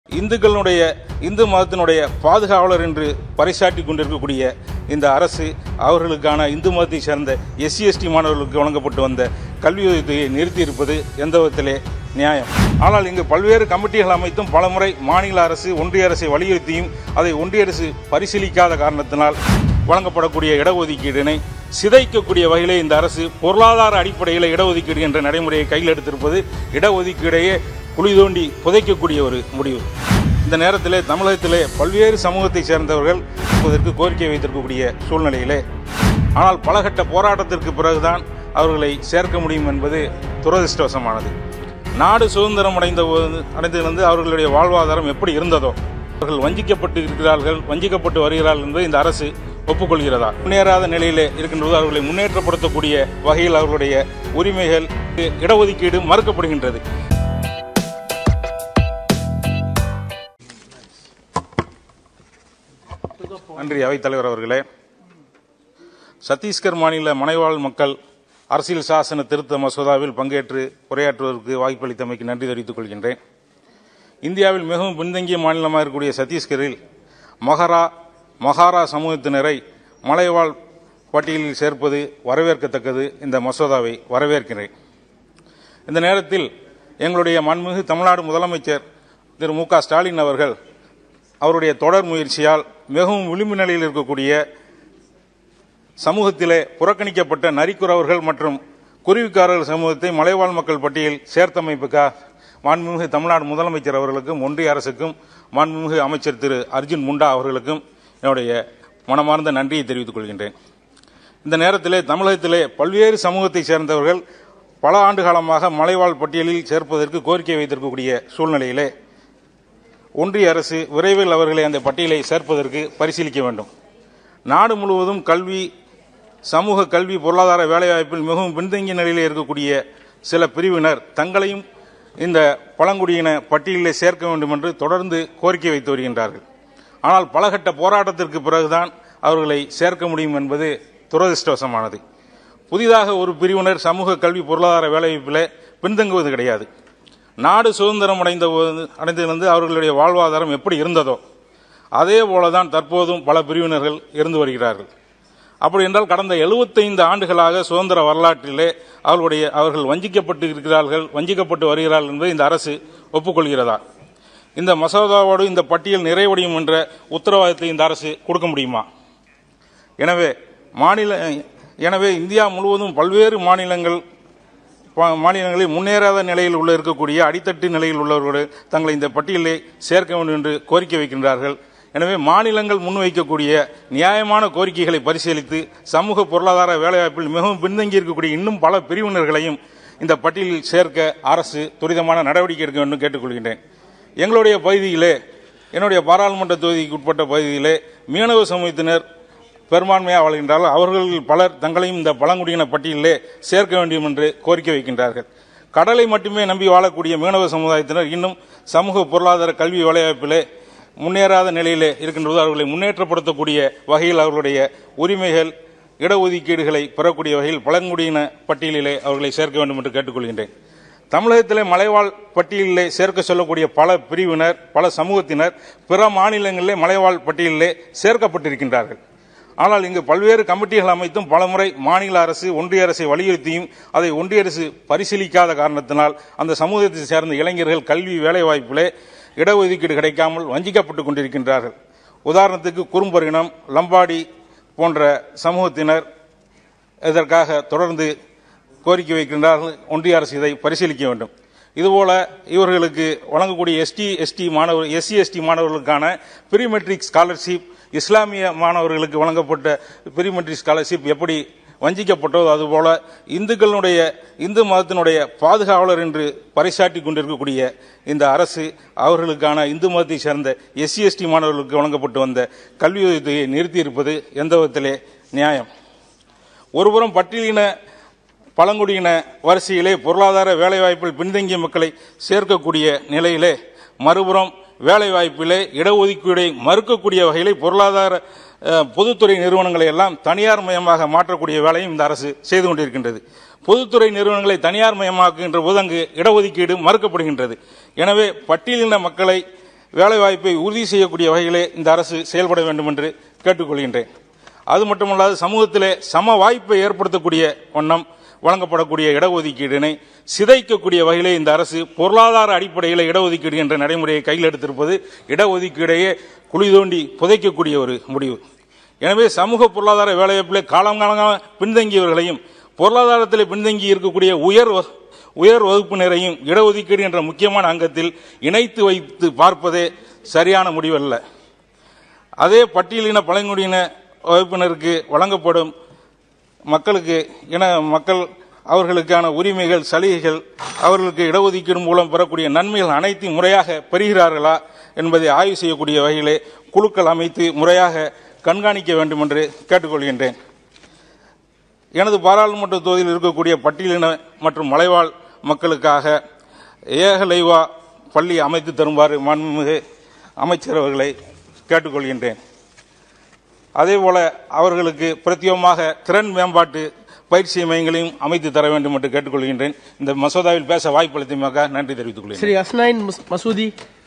இந்துக்களுடைய இந்து மதத்தினுடைய பாதுகாவலர் என்று பறைசாட்டி கொண்டிருக்கக்கூடிய இந்த அரசு அவர்களுக்கான இந்து மதத்தை சேர்ந்த எஸ்சி எஸ்டி மாணவர்களுக்கு வழங்கப்பட்டு வந்த கல்வி உதவித்தொகையை நிறுத்தியிருப்பது எந்த விதத்திலே நியாயம் ஆனால் இங்கு பல்வேறு கமிட்டிகள் அமைத்தும் பலமுறை மாநில அரசு ஒன்றிய அரசை வலியுறுத்தியும் அதை ஒன்றிய அரசு பரிசீலிக்காத காரணத்தினால் வழங்கப்படக்கூடிய இடஒதுக்கீடினை சிதைக்கக்கூடிய வகையிலே இந்த அரசு பொருளாதார அடிப்படையில் இடஒதுக்கீடு என்ற நடைமுறையை கையில் எடுத்திருப்பது இடஒதுக்கீடையே குழி தோண்டி புதைக்கக்கூடிய ஒரு முடிவு இந்த நேரத்திலே தமிழகத்திலே பல்வேறு சமூகத்தைச் சேர்ந்தவர்கள் இதற்கு கோரிக்கை வைத்திருக்கக்கூடிய சூழ்நிலையிலே ஆனால் பலகட்ட போராட்டத்திற்கு பிறகுதான் அவர்களை சேர்க்க முடியும் என்பது துரதிருஷ்டவசமானது நாடு சுதந்திரம் அடைந்த போது- அடைந்ததிலிருந்து அவர்களுடைய வாழ்வாதாரம் எப்படி இருந்ததோ அவர்கள் வஞ்சிக்கப்பட்டு இருக்கிறார்கள் வஞ்சிக்கப்பட்டு வருகிறார்கள் என்பதை இந்த அரசு ஒப்புக்கொள்கிறதா முன்னேறாத நிலையிலே இருக்கின்றது அவர்களை முன்னேற்றப்படுத்தக்கூடிய வகையில் அவர்களுடைய உரிமைகள் இடஒதுக்கீடு மறுக்கப்படுகின்றது நன்றி அவைத்தலைவர் அவர்களே சத்தீஸ்கர் மாநில மனைவாழ் மக்கள் அரசியல் சாசன திருத்த மசோதாவில் பங்கேற்று உரையாற்றுவதற்கு வாய்ப்பளித்தமைக்கு நன்றி தெரிவித்துக் கொள்கின்றேன் இந்தியாவில் மிகவும் பின்தங்கிய மாநிலமாக இருக்கக்கூடிய சத்தீஸ்கரில் மகரா மகாரா சமூகத்தினரை மலைவாழ் பட்டியலில் சேர்ப்பது வரவேற்கத்தக்கது இந்த மசோதாவை வரவேற்கிறேன் இந்த நேரத்தில் எங்களுடைய மண்மிகு தமிழ்நாடு முதலமைச்சர் திரு மு க ஸ்டாலின் அவர்கள் அவருடைய தொடர் முயற்சியால் மிகவும் விளிம்பு நிலையில் இருக்கக்கூடிய சமூகத்திலே புறக்கணிக்கப்பட்ட நரிக்குறவர்கள் மற்றும் குருவிக்காரர்கள் சமூகத்தை மலைவாழ் மக்கள் பட்டியல் சேர்த்தமைப்புக்காக மாண்புமிகு தமிழ்நாடு முதலமைச்சர் அவர்களுக்கும் ஒன்றிய அரசுக்கும் மாண்புமிகு அமைச்சர் திரு அர்ஜுன் முண்டா அவர்களுக்கும் என்னுடைய மனமார்ந்த நன்றியை தெரிவித்துக் கொள்கின்றேன் இந்த நேரத்திலே தமிழகத்திலே பல்வேறு சமூகத்தைச் சேர்ந்தவர்கள் பல ஆண்டு காலமாக மலைவாழ் பட்டியலில் சேர்ப்பதற்கு கோரிக்கை வைத்திருக்கக்கூடிய சூழ்நிலையிலே ஒன்றிய அரசு விரைவில் அவர்களை அந்த பட்டியலை சேர்ப்பதற்கு பரிசீலிக்க வேண்டும் நாடு முழுவதும் கல்வி சமூக கல்வி பொருளாதார வேலைவாய்ப்பில் மிகவும் பின்தங்கிய நிலையில் இருக்கக்கூடிய சில பிரிவினர் தங்களையும் இந்த பழங்குடியின பட்டியலில் சேர்க்க வேண்டும் என்று தொடர்ந்து கோரிக்கை வைத்து வருகின்றார்கள் ஆனால் பலகட்ட போராட்டத்திற்கு பிறகுதான் அவர்களை சேர்க்க முடியும் என்பது துரதிருஷ்டவசமானது புதிதாக ஒரு பிரிவினர் சமூக கல்வி பொருளாதார வேலைவாய்ப்பில் பின்தங்குவது கிடையாது நாடு சுதந்திரம் அடைந்த போது- அடைந்ததிலிருந்து அவர்களுடைய வாழ்வாதாரம் எப்படி இருந்ததோ அதே போலதான் தற்போதும் பல பிரிவினர்கள் இருந்து வருகிறார்கள் அப்படி என்றால் கடந்த 75 ஆண்டுகளாக சுதந்திர வரலாற்றிலே அவர்களுடைய அவர்கள் வஞ்சிக்கப்பட்டு இருக்கிறார்கள் வஞ்சிக்கப்பட்டு வருகிறார்கள் என்பதை இந்த அரசு ஒப்புக்கொள்கிறதா இந்த மசோதாவோடு இந்த பட்டியல் நிறைவடையும் என்ற உத்தரவாதத்தை இந்த அரசு கொடுக்க முடியுமா எனவே மாநில எனவே இந்தியா முழுவதும் பல்வேறு மாநிலங்கள் ப- மாநிலங்களில் முன்னேறாத நிலையில் உள்ள இருக்கக்கூடிய அடித்தட்டு நிலையில் உள்ளவர்கள் தங்களை இந்த பட்டியலை சேர்க்க வேண்டும் என்று கோரிக்கை வைக்கின்றார்கள் எனவே மாநிலங்கள் முன்வைக்கக்கூடிய நியாயமான கோரிக்கைகளை பரிசீலித்து சமூக பொருளாதார வேலைவாய்ப்பில் மிகவும் பின்தங்கி இருக்கக்கூடிய இன்னும் பல பிரிவினர்களையும் இந்த பட்டியலில் சேர்க்க அரசு துரிதமான நடவடிக்கை எடுக்க வேண்டும் கேட்டுக்கொள்கின்றேன் எங்களுடைய பகுதியிலே என்னுடைய பாராளுமன்ற தொகுதிக்கு உட்பட்ட பகுதியிலே மீனவ சமூகத்தினர் பெரும்பான்மையாக வாழ்கின்றார்கள் அவர்களில் பலர் தங்களையும் இந்த பழங்குடியின பட்டியலிலே சேர்க்க வேண்டும் என்று கோரிக்கை வைக்கின்றார்கள் கடலை மட்டுமே நம்பி வாழக்கூடிய மீனவ சமுதாயத்தினர் இன்னும் சமூக பொருளாதார கல்வி வேலைவாய்ப்பிலே முன்னேறாத நிலையிலே இருக்கின்றது அவர்களை முன்னேற்றப்படுத்தக்கூடிய வகையில் அவர்களுடைய உரிமைகள் இடஒதுக்கீடுகளை பெறக்கூடிய வகையில் பழங்குடியின பட்டியலிலே அவர்களை சேர்க்க வேண்டும் என்று கேட்டுக்கொள்கின்றேன் தமிழகத்திலே மலைவாழ் பட்டியலிலே சேர்க்க சொல்லக்கூடிய பல பிரிவினர் பல சமூகத்தினர் பிற மாநிலங்களிலே மலைவாழ் பட்டியலிலே சேர்க்கப்பட்டிருக்கின்றார்கள் ஆனால் இங்கு பல்வேறு கமிட்டிகள் அமைத்தும் பலமுறை மாநில அரசு ஒன்றிய அரசை வலியுறுத்தியும் அதை ஒன்றிய அரசு பரிசீலிக்காத காரணத்தினால் அந்த சமூகத்தை சேர்ந்த இளைஞர்கள் கல்வி வேலைவாய்ப்பிலே இடஒதுக்கீடு கிடைக்காமல் வஞ்சிக்கப்பட்டுக் கொண்டிருக்கின்றார்கள் உதாரணத்துக்கு குறும்பரினம் லம்பாடி போன்ற சமூகத்தினர் இதற்காக தொடர்ந்து கோரிக்கை வைக்கின்றார்கள் ஒன்றிய அரசு இதை பரிசீலிக்க வேண்டும் இதுபோல இவர்களுக்கு வழங்கக்கூடிய எஸ்டி எஸ்டி மாணவர் எஸ்சி எஸ்டி மாணவர்களுக்கான ப்ரீ மெட்ரிக் ஸ்காலர்ஷிப் இஸ்லாமிய மாணவர்களுக்கு வழங்கப்பட்ட ப்ரீ மெட்ரிக் ஸ்காலர்ஷிப் எப்படி வஞ்சிக்கப்பட்டதோ அதுபோல இந்துக்களுடைய இந்து மதத்தினுடைய பாதுகாவலர் என்று பறைசாட்டி கொண்டிருக்கக்கூடிய இந்த அரசு அவர்களுக்கான இந்து மதத்தை சேர்ந்த எஸ்சி எஸ்டி மாணவர்களுக்கு வழங்கப்பட்டு வந்த கல்வி உதவித்தொகையை நிறுத்தியிருப்பது எந்த விதத்திலே நியாயம் ஒருபுறம் பட்டியலின பழங்குடியின வரிசையிலே பொருளாதார வேலைவாய்ப்பில் பின்தங்கிய மக்களை சேர்க்கக்கூடிய நிலையிலே மறுபுறம் வேலைவாய்ப்பிலே இடஒதுக்கீடை மறுக்கக்கூடிய வகையிலே பொருளாதார அஹ், பொதுத்துறை நிறுவனங்களை எல்லாம் தனியார் மயமாக மாற்றக்கூடிய வேலையும் இந்த அரசு செய்து கொண்டிருக்கின்றது பொதுத்துறை நிறுவனங்களை தனியார் மயமாக்குகின்ற போது அங்கு இடஒதுக்கீடு மறுக்கப்படுகின்றது எனவே பட்டியலின மக்களை வேலைவாய்ப்பை உறுதி செய்யக்கூடிய வகையிலே இந்த அரசு செயல்பட வேண்டும் என்று கேட்டுக்கொள்கின்றேன் அது மட்டுமல்லாது சமூகத்திலே சம வாய்ப்பை ஏற்படுத்தக்கூடிய வண்ணம் வழங்கப்படக்கூடிய இடஒதுக்கீடினை சிதைக்கக்கூடிய வகையிலே இந்த அரசு பொருளாதார அடிப்படையில் இடஒதுக்கீடு என்ற நடைமுறையை கையில் எடுத்திருப்பது இடஒதுக்கீடையே குழி தோண்டி புதைக்கக்கூடிய ஒரு முடிவு எனவே சமூக பொருளாதார வேலைவாய்ப்பிலே காலங்காலமாக பின்தங்கியவர்களையும் பொருளாதாரத்தில் பின்தங்கி இருக்கக்கூடிய உயர் வ- உயர் வகுப்பினரையும் இடஒதுக்கீடு என்ற முக்கியமான அங்கத்தில் இணைத்து வைத்து பார்ப்பதே சரியான முடிவல்ல அதே பட்டியலின பழங்குடியின வகுப்பினருக்கு வழங்கப்படும் மக்களுக்கு இன மக்கள் அவர்களுக்கான உரிமைகள் சலுகைகள் அவர்களுக்கு இடஒதுக்கீடு மூலம் பெறக்கூடிய நன்மைகள் அனைத்தையும் முறையாக பெறுகிறார்களா என்பதை ஆய்வு செய்யக்கூடிய வகையிலே குழுக்கள் அமைத்து முறையாக கண்காணிக்க வேண்டும் என்று கேட்டுக்கொள்கின்றேன் எனது பாராளுமன்ற தொகுதியில் இருக்கக்கூடிய பட்டியலின மற்றும் மலைவாழ் மக்களுக்காக ஏகலைவா பள்ளி அமைத்து தருமாறு மாண்புமிகு அமைச்சர் அவர்களை கேட்டுக்கொள்கின்றேன் அதேபோல அவர்களுக்கு பிரத்யேகமாக திறன் மேம்பாட்டு பயிற்சி மையங்களையும் அமைத்து தர வேண்டும் என்று கேட்டுக்கொள்கின்றேன் இந்த மசோதாவில் பேச வாய்ப்பளித்தமைக்காக நன்றி தெரிவித்துக் கொள்கிறேன் Sri Asnain Mas- Masudi.